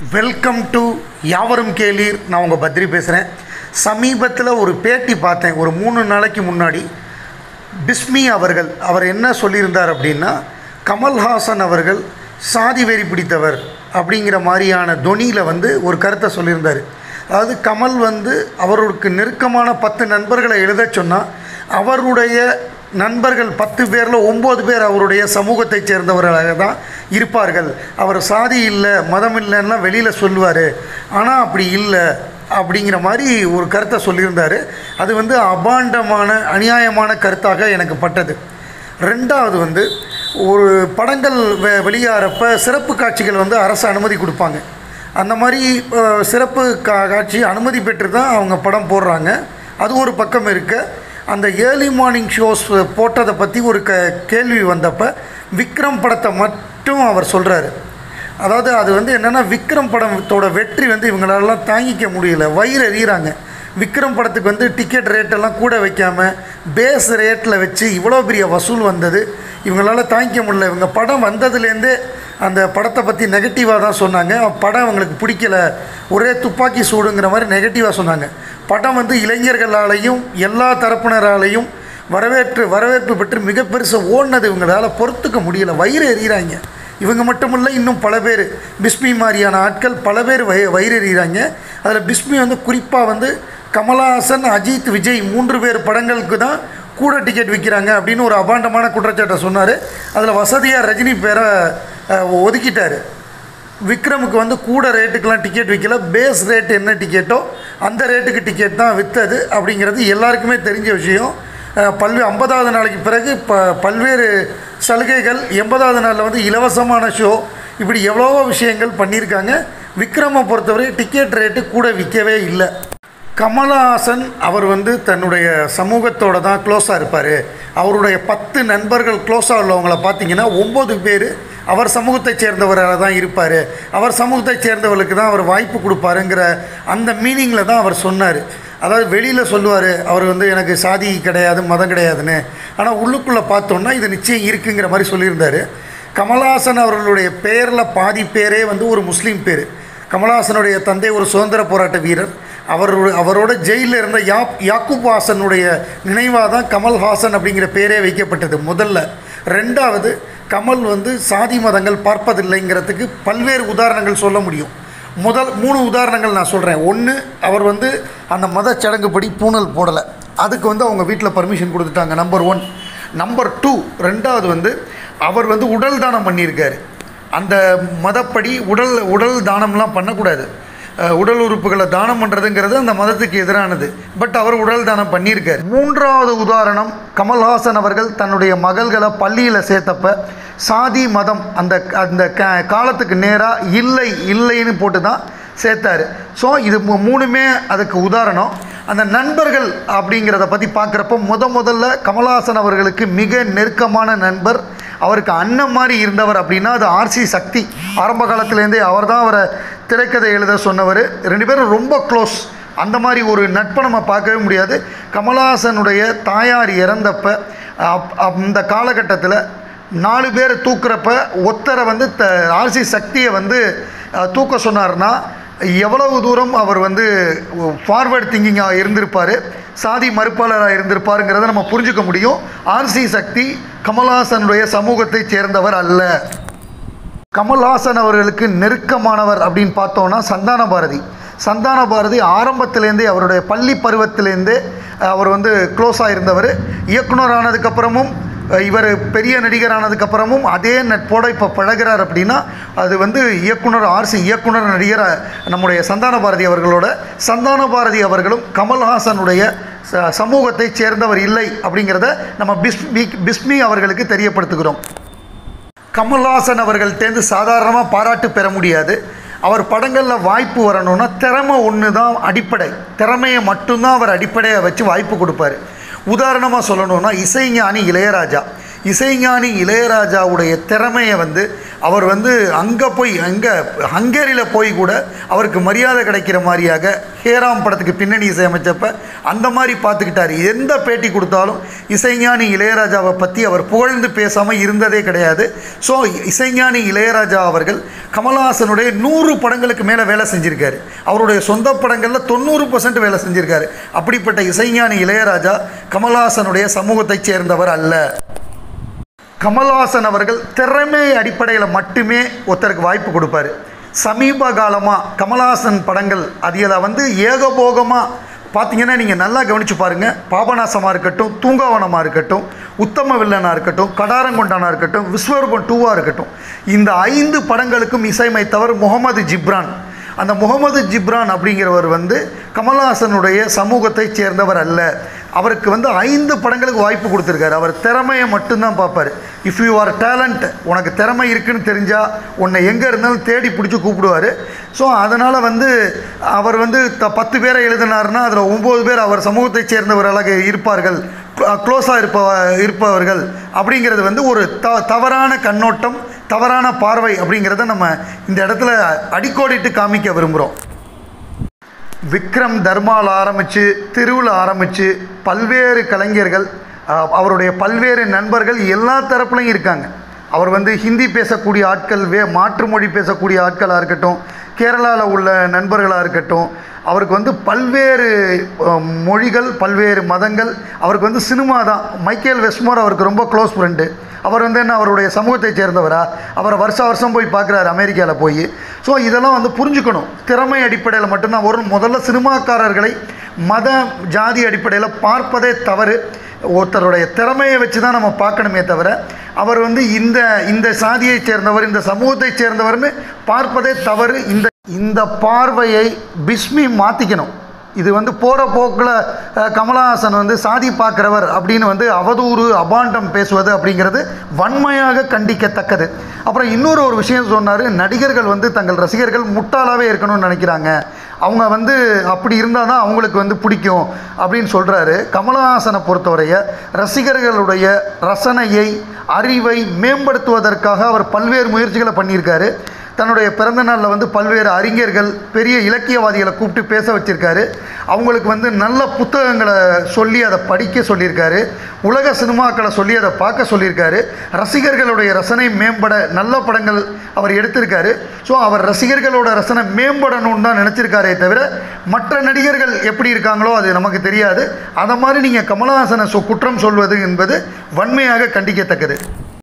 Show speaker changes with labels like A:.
A: welcome to யாவரும் கேளீர் நான் உங்கள் பத்ரி பேசுகிறேன் சமீபத்தில் ஒரு பேட்டி பார்த்தேன் ஒரு மூணு நாளைக்கு முன்னாடி பிஸ்மி அவர்கள் அவர் என்ன சொல்லியிருந்தார் அப்படின்னா கமல்ஹாசன் அவர்கள் சாதி வெறி பிடித்தவர் அப்படிங்கிற மாதிரியான தொனியில் வந்து ஒரு கருத்தை சொல்லியிருந்தார் அதாவது கமல் வந்து அவருக்கு நெருக்கமான பத்து நண்பர்களை எழுதச் சொன்னால் அவருடைய நண்பர்கள் பத்து பேரில் ஒம்பது பேர் அவருடைய சமூகத்தைச் சேர்ந்தவர்களாக தான் இருப்பார்கள் அவர் சாதி இல்லை மதம் இல்லைன்னா வெளியில் சொல்லுவார் ஆனால் அப்படி இல்லை அப்படிங்கிற மாதிரி ஒரு கருத்தை சொல்லியிருந்தார் அது வந்து அபாண்டமான அநியாயமான கருத்தாக எனக்கு பட்டது ரெண்டாவது வந்து ஒரு படங்கள் வெ வெளியாகிறப்ப சிறப்பு காட்சிகள் வந்து அரசு அனுமதி கொடுப்பாங்க அந்த மாதிரி அஹ், சிறப்பு கா காட்சி அனுமதி பெற்று தான் அவங்க படம் போடுறாங்க அது ஒரு பக்கம் இருக்க அந்த ஏர்லி மார்னிங் ஷோஸ் போட்டதை பற்றி ஒரு க கேள்வி வந்தப்போ விக்ரம் படத்தை மட்டும் அவர் சொல்கிறாரு அதாவது அது வந்து என்னென்னா விக்ரம் படத்தோட வெற்றி வந்து இவங்களாலலாம் தாங்கிக்க முடியல வயிறு எறிகிறாங்க விக்ரம் படத்துக்கு வந்து டிக்கெட் ரேட்டெல்லாம் கூட வைக்காம பேஸ் ரேட்டில் வச்சு இவ்வளோ பெரிய வசூல் வந்தது இவங்களால தாங்கிக்க முடியல இவங்க படம் வந்ததுலேருந்தே அந்த படத்தை பற்றி நெகட்டிவாக தான் சொன்னாங்க படம் அவங்களுக்கு பிடிக்கல ஒரே துப்பாக்கி சூடுங்கிற மாதிரி நெகட்டிவாக சொன்னாங்க படம் வந்து இளைஞர்களாலையும் எல்லா தரப்பினராலையும் வரவேற்று வரவேற்பு பெற்று மிக பெருசு ஓடினது இவங்களால் பொறுத்துக்க முடியல வயிறு எறிகிறாங்க இவங்க மட்டுமில்ல இன்னும் பல பேர் பிஸ்மி மாதிரியான ஆட்கள் பல பேர் வய வயிறு எறிகிறாங்க அதில் பிஸ்மி வந்து குறிப்பாக வந்து கமலஹாசன் அஜித் விஜய் மூன்று பேர் படங்களுக்கு தான் கூட டிக்கெட் விற்கிறாங்க அப்படின்னு ஒரு அபாண்டமான குற்றச்சாட்டை சொன்னார் அதில் வசதியாக ரஜினி பேரை அஹ், ஒதுக்கிட்டார் விக்ரமுக்கு வந்து கூட ரேட்டுக்கெலாம் டிக்கெட் விற்கல பேஸ் ரேட் என்ன டிக்கெட்டோ அந்த ரேட்டுக்கு டிக்கெட் தான் விற்றது அப்படிங்கிறது எல்லாருக்குமே தெரிஞ்ச விஷயம் அஹ், பல்வே ஐம்பதாவது நாளைக்கு பிறகு ப பல்வேறு சலுகைகள் எண்பதாவது நாளில் வந்து இலவசமான ஷோ இப்படி எவ்வளவோ விஷயங்கள் பண்ணியிருக்காங்க விக்ரமை பொறுத்தவரை டிக்கெட் ரேட்டு கூட விற்கவே இல்லை கமலஹாசன் அவர் வந்து தன்னுடைய சமூகத்தோட தான் க்ளோஸாக இருப்பார் அவருடைய பத்து நண்பர்கள் க்ளோஸாக உள்ளவங்கள பார்த்தீங்கன்னா ஒம்பது பேர் அவர் சமூகத்தைச் சேர்ந்தவராக தான் இருப்பார் அவர் சமூகத்தைச் சேர்ந்தவர்களுக்கு தான் அவர் வாய்ப்பு கொடுப்பாருங்கிற அந்த மீனிங்கில் தான் அவர் சொன்னார் அதாவது வெளியில் சொல்லுவார் அவர் வந்து எனக்கு சாதி கிடையாது மதம் கிடையாதுன்னு ஆனால் உள்ளுக்குள்ளே பார்த்தோன்னா இது நிச்சயம் இருக்குங்கிற மாதிரி சொல்லியிருந்தார் கமலஹாசன் அவர்களுடைய பெயரில் பாதி பேரே வந்து ஒரு முஸ்லீம் பேர் கமலஹாசனுடைய தந்தை ஒரு சுதந்திர போராட்ட வீரர் அவரோட அவரோட ஜெயிலில் இருந்த யா யாக்கூப் ஹாசனுடைய நினைவாக தான் கமல்ஹாசன் அப்படிங்கிற பேரே வைக்கப்பட்டது முதல்ல ரெண்டாவது கமல் வந்து சாதி மதங்கள் பார்ப்பதில்லைங்கிறதுக்கு பல்வேறு உதாரணங்கள் சொல்ல முடியும் முதல் மூணு உதாரணங்கள் நான் சொல்கிறேன் ஒன்று அவர் வந்து அந்த மத சடங்குப்படி பூணல் போடலை அதுக்கு வந்து அவங்க வீட்டில் பர்மிஷன் கொடுத்துட்டாங்க நம்பர் ஒன் நம்பர் டூ ரெண்டாவது வந்து அவர் வந்து உடல் தானம் பண்ணியிருக்காரு அந்த மதப்படி உடல் உடல் தானம்லாம் பண்ணக்கூடாது அஹ், உடல் உறுப்புகளை தானம் பண்ணுறதுங்கிறது அந்த மதத்துக்கு எதிரானது பட் அவர் உடல் தானம் பண்ணியிருக்கார் மூன்றாவது உதாரணம் கமல்ஹாசன் அவர்கள் தன்னுடைய மகள்களை பள்ளியில் சேர்த்தப்ப சாதி மதம் அந்த அந்த க காலத்துக்கு நேராக இல்லை இல்லைன்னு போட்டு தான் சேர்த்தாரு ஸோ இது மூ- மூணுமே அதுக்கு உதாரணம் அந்த நண்பர்கள் அப்படிங்கிறத பற்றி பார்க்குறப்ப முத முதல்ல கமல்ஹாசன் அவர்களுக்கு மிக நெருக்கமான நண்பர் அவருக்கு அண்ணன் மாதிரி இருந்தவர் அப்படின்னா அது ஆர்சி சக்தி ஆரம்ப காலத்துலேருந்தே அவர் தான் அவரை திரைக்கதை எழுத சொன்னவர் ரெண்டு பேரும் ரொம்ப க்ளோஸ் அந்த மாதிரி ஒரு நட்பை நம்ம பார்க்கவே முடியாது கமல்ஹாசனுடைய தாயார் இறந்தப்ப அப்- அந்த காலகட்டத்தில் நாலு பேர் தூக்குறப்ப ஒத்தரை வந்து த ஆர்சி சக்தியை வந்து அஹ், தூக்க சொன்னார்னா எவ்வளவு தூரம் அவர் வந்து ஃபார்வர்ட் திங்கிங்காக இருந்திருப்பார் சாதி மறுப்பாளராக இருந்திருப்பாருங்கிறத நம்ம புரிஞ்சுக்க முடியும் ஆர்சி சக்தி கமல்ஹாசனுடைய சமூகத்தைச் சேர்ந்தவர் அல்ல கமல்ஹாசன் அவர்களுக்கு நெருக்கமானவர் அப்படின்னு பார்த்தோன்னா சந்தான பாரதி சந்தான பாரதி ஆரம்பத்திலேருந்தே அவருடைய பள்ளி பருவத்திலேருந்தே அவர் வந்து க்ளோஸாக இருந்தவர் இயக்குனர் ஆனதுக்கப்புறமும் இவர் பெரிய நடிகர் ஆனதுக்கப்புறமும் அதே நட்போட இப்போ பழகுறார் அப்படின்னா அது வந்து இயக்குனர் ஆர்சி இயக்குனர் நடிகர் நம்முடைய சந்தான பாரதி அவர்களோட சந்தான பாரதி அவர்களும் கமல்ஹாசனுடைய ச- சமூகத்தைச் சேர்ந்தவர் இல்லை அப்படிங்கிறத நம்ம பிஸ்மி பிஸ்மி அவர்களுக்கு தெரியப்படுத்துகிறோம் கமல்ஹாசன் அவர்கள்ட்டேருந்து சாதாரணமாக பாராட்டு பெற முடியாது அவர் படங்களில் வாய்ப்பு வரணும்னா திறமை ஒன்று தான் அடிப்படை திறமையை மட்டும்தான் அவர் அடிப்படையாக வச்சு வாய்ப்பு கொடுப்பாரு உதாரணமாக சொல்லணும்னா இசைஞானி இளையராஜா இசைஞானி இளையராஜாவுடைய திறமையை வந்து அவர் வந்து அங்கே போய் அங்கே ஹங்கேரியில் போய் கூட அவருக்கு மரியாதை கிடைக்கிற மாதிரியாக ஹேராம் படத்துக்கு பின்னணி இசையமைச்சப்ப அந்த மாதிரி பார்த்துக்கிட்டாரு எந்த பேட்டி கொடுத்தாலும் இசைஞானி இளையராஜாவை பற்றி அவர் புகழ்ந்து பேசாமல் இருந்ததே கிடையாது ஸோ இசைஞானி இளையராஜா அவர்கள் கமலஹாசனுடைய நூறு படங்களுக்கு மேலே வேலை செஞ்சுருக்காரு அவருடைய சொந்த படங்களில் தொண்ணூறு பர்சன்ட் வேலை செஞ்சுருக்காரு அப்படிப்பட்ட இசைஞானி இளையராஜா கமலஹாசனுடைய சமூகத்தைச் சேர்ந்தவர் அல்ல கமல்ஹாசன் அவர்கள் திறமை அடிப்படையில் மட்டுமே ஒருத்தருக்கு வாய்ப்பு கொடுப்பாரு சமீப காலமாக கமல்ஹாசன் படங்கள் அதில் வந்து ஏகபோகமாக பார்த்தீங்கன்னா நீங்கள் நல்லா கவனித்து பாருங்கள் பாபநாசமாக இருக்கட்டும் தூங்காவனமாக இருக்கட்டும் உத்தம வில்லனாக இருக்கட்டும் கடாரங்கொண்டானா இருக்கட்டும் விஸ்வரூபம் டூவாக இருக்கட்டும் இந்த ஐந்து படங்களுக்கும் இசையமைத்தவர் முகமது ஜிப்ரான் அந்த முகமது ஜிப்ரான் அப்படிங்கிறவர் வந்து கமல்ஹாசனுடைய சமூகத்தைச் சேர்ந்தவர் அல்ல அவருக்கு வந்து ஐந்து படங்களுக்கு வாய்ப்பு கொடுத்துருக்காரு அவர் திறமையை மட்டும்தான் பார்ப்பார் இஃப் யூ ஆர் டேலண்ட் உனக்கு திறமை இருக்குன்னு தெரிஞ்சால் உன்னை எங்கே இருந்தாலும் தேடி பிடிச்சி கூப்பிடுவார் ஸோ அதனால் வந்து அவர் வந்து த பத்து பேரை எழுதினாருன்னா அதில் ஒம்பது பேர் அவர் சமூகத்தைச் சேர்ந்தவர்களாக இருப்பார்கள் க்ளோஸாக இருப்ப இருப்பவர்கள் அப்படிங்கிறது வந்து ஒரு த தவறான கண்ணோட்டம் தவறான பார்வை அப்படிங்கிறத நம்ம இந்த இடத்துல அடிக்கோடிட்டு காமிக்க விரும்புகிறோம் விக்ரம் தர்மாவில் ஆரம்பித்து திருவில் ஆரம்பித்து பல்வேறு கலைஞர்கள் அஹ், அவருடைய பல்வேறு நண்பர்கள் எல்லா தரப்புலையும் இருக்காங்க அவர் வந்து ஹிந்தி பேசக்கூடிய ஆட்கள் வே மாற்று மொழி பேசக்கூடிய ஆட்களாக இருக்கட்டும் கேரளாவில் உள்ள நண்பர்களாக இருக்கட்டும் அவருக்கு வந்து பல்வேறு அஹ், மொழிகள் பல்வேறு மதங்கள் அவருக்கு வந்து சினிமா தான் மைக்கேல் வெஸ்மோர் அவருக்கு ரொம்ப க்ளோஸ் ஃப்ரெண்டு அவர் வந்து என்ன அவருடைய சமூகத்தைச் சேர்ந்தவரா அவரை வருஷம் வருஷம் போய் பார்க்குறாரு அமெரிக்காவில் போய் ஸோ இதெல்லாம் வந்து புரிஞ்சுக்கணும் திறமை அடிப்படையில் மட்டும்தான் வரும் முதல்ல சினிமாக்காரர்களை மத ஜாதி அடிப்படையில் பார்ப்பதே தவறு ஒருத்தருடைய திறமையை வச்சு தான் நம்ம பார்க்கணுமே தவிர அவர் வந்து இந்த இந்த சாதியைச் சேர்ந்தவர் இந்த சமூகத்தைச் சேர்ந்தவர்னு பார்ப்பதே தவறு இந்த இந்த பார்வையை பிஸ்மி மாற்றிக்கணும் இது வந்து போகிற போக்கில் அஹ், கமலஹாசன் வந்து சாதி பார்க்குறவர் அப்படின்னு வந்து அவதூறு அபாண்டம் பேசுவது அப்படிங்கிறது வன்மையாக கண்டிக்கத்தக்கது அப்புறம் இன்னொரு ஒரு விஷயம் சொன்னார் நடிகர்கள் வந்து தங்கள் ரசிகர்கள் முட்டாளாகவே இருக்கணும்னு நினைக்கிறாங்க அவங்க வந்து அப்படி இருந்தால் தான் அவங்களுக்கு வந்து பிடிக்கும் அப்படின்னு சொல்கிறாரு கமலஹாசனை பொறுத்தவரைய ரசிகர்களுடைய ரசனையை அறிவை மேம்படுத்துவதற்காக அவர் பல்வேறு முயற்சிகளை பண்ணியிருக்காரு தன்னுடைய பிறந்த நாளில் வந்து பல்வேறு அறிஞர்கள் பெரிய இலக்கியவாதிகளை கூப்பிட்டு பேச வச்சிருக்காரு அவங்களுக்கு வந்து நல்ல புத்தகங்களை சொல்லி அதை படிக்க சொல்லியிருக்காரு உலக சினிமாக்களை சொல்லி அதை பார்க்க சொல்லியிருக்காரு ரசிகர்களுடைய ரசனை மேம்பட நல்ல படங்கள் அவர் எடுத்திருக்காரு ஸோ அவர் ரசிகர்களோட ரசனை மேம்படணும்னு தான் நினச்சிருக்காரே தவிர மற்ற நடிகர்கள் எப்படி இருக்காங்களோ அது நமக்கு தெரியாது அதை மாதிரி நீங்கள் கமலஹாசனை சொ குற்றம் சொல்வது என்பது வன்மையாக கண்டிக்கத்தக்கது